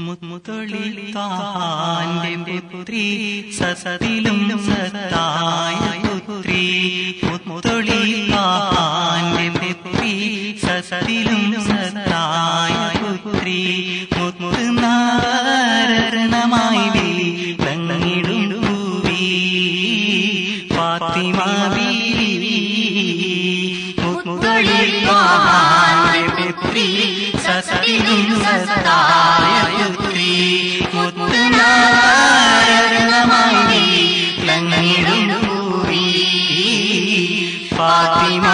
മുത്തൊളിത്താന്റെ പുത്രി സസതിലും സത്തായ പുത്രി മുത്തൊളിത്താന്റെ പുത്രി സസതിലും സത്തായ പുത്രി മുത്തുനാരണമായി വിളങ്ങിടും പൂവി ഫാത്തിമ ബീവി മുത്തൊളിത്താന്റെ പുത്രി സസതിലും സത്തായ പുത്രി മുത്തുനാരണമായി വിളങ്ങിടും പൂവി ഫാത്തിമ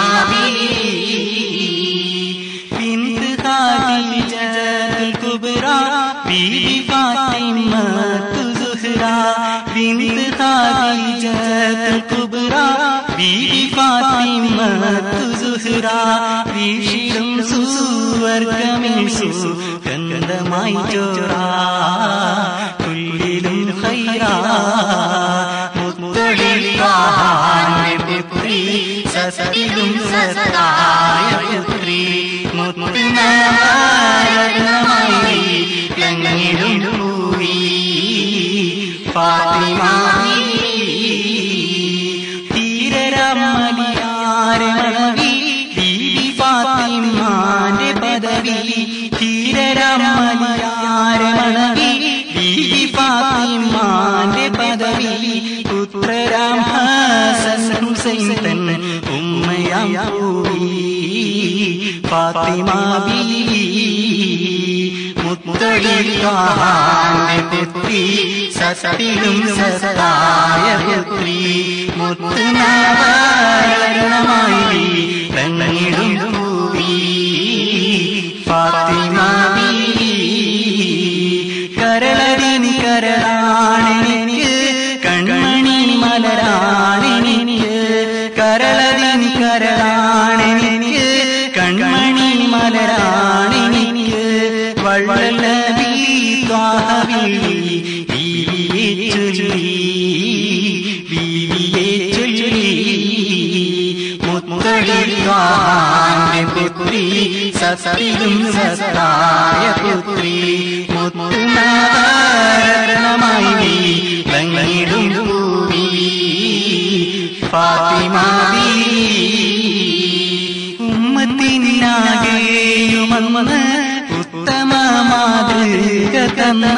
بنت خديجة الكبرى بيبي فاطمة زهرا بنت خديجة الكبرى بيبي فاطمة زهرا വീഷിടും സുവർഗമിൽ സുഗന്ധമായി ചോറാ തുല്ലിലും ഹൈറാ മുത്തൊളിവാന്റെ പുത്രി സസതിലും സസതായ പുത്രി മുത്തുനാരണമായി ലങ്ങിടും പൂവി ഫാത്തിമാവി ധീരരാമലിയാരമണവി ബീവി ഫാത്തിമാന്റെ പദവി ധീരരാമലിയാരമണവി ബീവി ഫാത്തിമാന്റെ പദവി പുത്രരാം ഹസൻ ഹുസൈൻ തൻ ഉമ്മയാം പൂവി ഫാത്തിമ ബീവി മുത്തളിക്കാന്റെ പുത്രി സസതിലും സസതായ പുത്രി മുത്തുനാരണമായി തന്നിടും പൂവി ഫാത്തിമ ബീവി കരളരിനി കരളാണെനിക്ക് കൺമണി മലരാണെനിക്ക് കരളരിനി കരളാണെനിക്ക് കൺമണി മലരാണെനിക്ക് വള്ളല ബീവിയെ ചൊല്ലി ബീവിയെ ചൊല്ലി മുത്തളിക്കാന്റെ പുത്രി സസതിലും സത്തായ പുത്രി മുത്തുനാരണമായി ലങ്ങിടും പൂവി ഫാത്തിമ ഉമ്മത്തിനാകെയുമന്ന് ഉത്തമ മാതൃക തന്ന്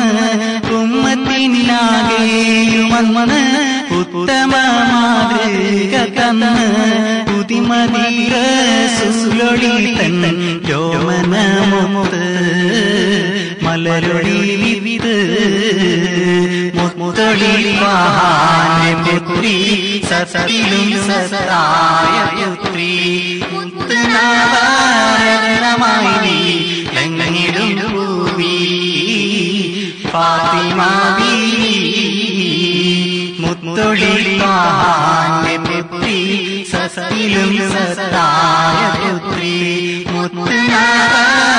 ഉമ്മത്തിനാകെയുമന്ന് ഉത്തമ മാതൃക തന്ന് പുതിമതീര സുലൊളി തന്നൻ രോമനമൊത്ത് മലരൊളി വിവിത് മുത്തൊളിവാന്റെ പുത്രി സസതിലും സസതായ പുത്രി മുത്തുനാരണമായി ലങ്ങിടും പൂവി ഫാത്തിമ ബീവി മുത്തൊളിവാന്റെ പുത്രി സസതിലും സസതായ പുത്രി മുത്തുനാരണ